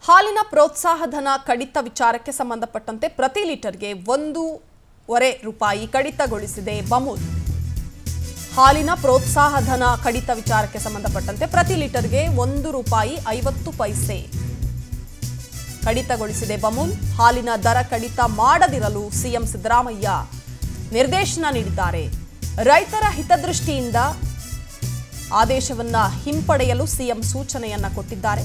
ಹಾಲಿನ ಪ್ರೋತ್ಸಾಹಧನ ಕಡಿತ ವಿಚಾರಕ್ಕೆ ಸಂಬಂಧಪಟ್ಟಂತೆ ಪ್ರತಿ ಲೀಟರ್ಗೆ ಒಂದೂವರೆ ರೂಪಾಯಿ ಕಡಿತಗೊಳಿಸಿದೆ ಬಮೂಲ್ ಹಾಲಿನ ಪ್ರೋತ್ಸಾಹಧನ ಕಡಿತ ವಿಚಾರಕ್ಕೆ ಸಂಬಂಧಪಟ್ಟಂತೆ ಪ್ರತಿ ಲೀಟರ್ಗೆ ಒಂದು ರೂಪಾಯಿ ಐವತ್ತು ಪೈಸೆ ಕಡಿತಗೊಳಿಸಿದೆ ಬಮೂಲ್ ಹಾಲಿನ ದರ ಕಡಿತ ಮಾಡದಿರಲು ಸಿಎಂ ಸಿದ್ದರಾಮಯ್ಯ ನಿರ್ದೇಶನ ನೀಡಿದ್ದಾರೆ ರೈತರ ಹಿತದೃಷ್ಟಿಯಿಂದ ಆದೇಶವನ್ನ ಹಿಂಪಡೆಯಲು ಸಿಎಂ ಸೂಚನೆಯನ್ನ ಕೊಟ್ಟಿದ್ದಾರೆ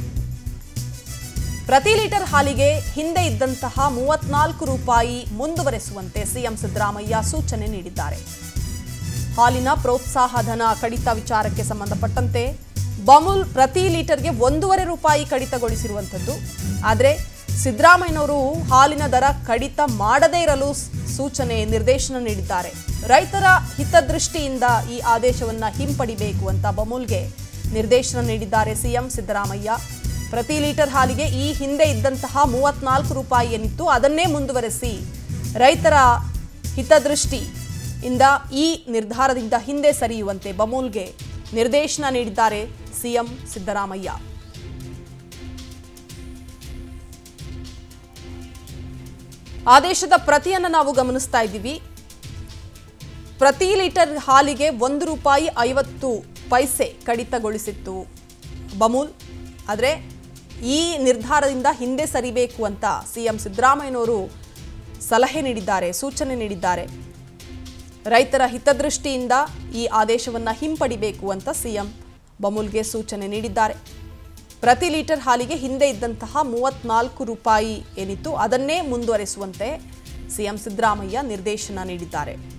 ಪ್ರತಿ ಲೀಟರ್ ಹಾಲಿಗೆ ಹಿಂದೆ ಇದ್ದಂತಹ ಮೂವತ್ನಾಲ್ಕು ರೂಪಾಯಿ ಮುಂದುವರೆಸುವಂತೆ ಸಿಎಂ ಸಿದ್ದರಾಮಯ್ಯ ಸೂಚನೆ ನೀಡಿದ್ದಾರೆ ಹಾಲಿನ ಪ್ರೋತ್ಸಾಹಧನ ಕಡಿತ ವಿಚಾರಕ್ಕೆ ಸಂಬಂಧಪಟ್ಟಂತೆ ಬಮೂಲ್ ಪ್ರತಿ ಲೀಟರ್ಗೆ ಒಂದೂವರೆ ರೂಪಾಯಿ ಕಡಿತಗೊಳಿಸಿರುವಂಥದ್ದು ಆದರೆ ಸಿದ್ದರಾಮಯ್ಯನವರು ಹಾಲಿನ ದರ ಕಡಿತ ಮಾಡದೇ ಇರಲು ಸ್- ಸೂಚನೆ ನಿರ್ದೇಶನ ನೀಡಿದ್ದಾರೆ ರೈತರ ಹಿತದೃಷ್ಟಿಯಿಂದ ಈ ಆದೇಶವನ್ನ ಹಿಂಪಡಿಬೇಕು ಅಂತ ಬಮೂಲ್ಗೆ ನಿರ್ದೇಶನ ನೀಡಿದ್ದಾರೆ ಸಿಎಂ ಸಿದ್ದರಾಮಯ್ಯ ಪ್ರತಿ ಲೀಟರ್ ಹಾಲಿಗೆ ಈ ಹಿಂದೆ ಇದ್ದಂತಹ ಮೂವತ್ನಾಲ್ಕು ರೂಪಾಯಿ ಏನಿತ್ತು ಅದನ್ನೇ ಮುಂದುವರೆಸಿ ರೈತರ ಹಿತದೃಷ್ಟಿ ಇಂದ ಈ ನಿರ್ಧಾರದಿಂದ ಹಿಂದೆ ಸರಿಯುವಂತೆ ಬಮೂಲ್ಗೆ ನಿರ್ದೇಶನ ನೀಡಿದ್ದಾರೆ ಸಿಎಂ ಸಿದ್ದರಾಮಯ್ಯ ಆದೇಶದ ಪ್ರತಿಯನ್ನು ನಾವು ಗಮನಿಸ್ತಾ ಇದ್ದೀವಿ ಪ್ರತಿ ಲೀಟರ್ ಹಾಲಿಗೆ ಒಂದು ರೂಪಾಯಿ ಐವತ್ತು ಪೈಸೆ ಕಡಿತಗೊಳಿಸಿತ್ತು ಬಮೂಲ್ ಆದರೆ ಈ ನಿರ್ಧಾರದಿಂದ ಹಿಂದೆ ಸರಿಬೇಕು ಅಂತ ಸಿಎಂ ಸಿದ್ದರಾಮಯ್ಯನವರು ಸಲಹೆ ನೀಡಿದ್ದಾರೆ ಸೂಚನೆ ನೀಡಿದ್ದಾರೆ ರೈತರ ಹಿತದೃಷ್ಟಿಯಿಂದ ಈ ಆದೇಶವನ್ನು ಹಿಂಪಡಿಬೇಕು ಅಂತ ಸಿಎಂ ಬಮೂಲ್ಗೆ ಸೂಚನೆ ನೀಡಿದ್ದಾರೆ ಪ್ರತಿ ಲೀಟರ್ ಹಾಲಿಗೆ ಹಿಂದೆ ಇದ್ದಂತಹ ಮೂವತ್ನಾಲ್ಕು ರೂಪಾಯಿ ಏನಿತ್ತು ಅದನ್ನೇ ಮುಂದುವರೆಸುವಂತೆ ಸಿಎಂ ಸಿದ್ದರಾಮಯ್ಯ ನಿರ್ದೇಶನ ನೀಡಿದ್ದಾರೆ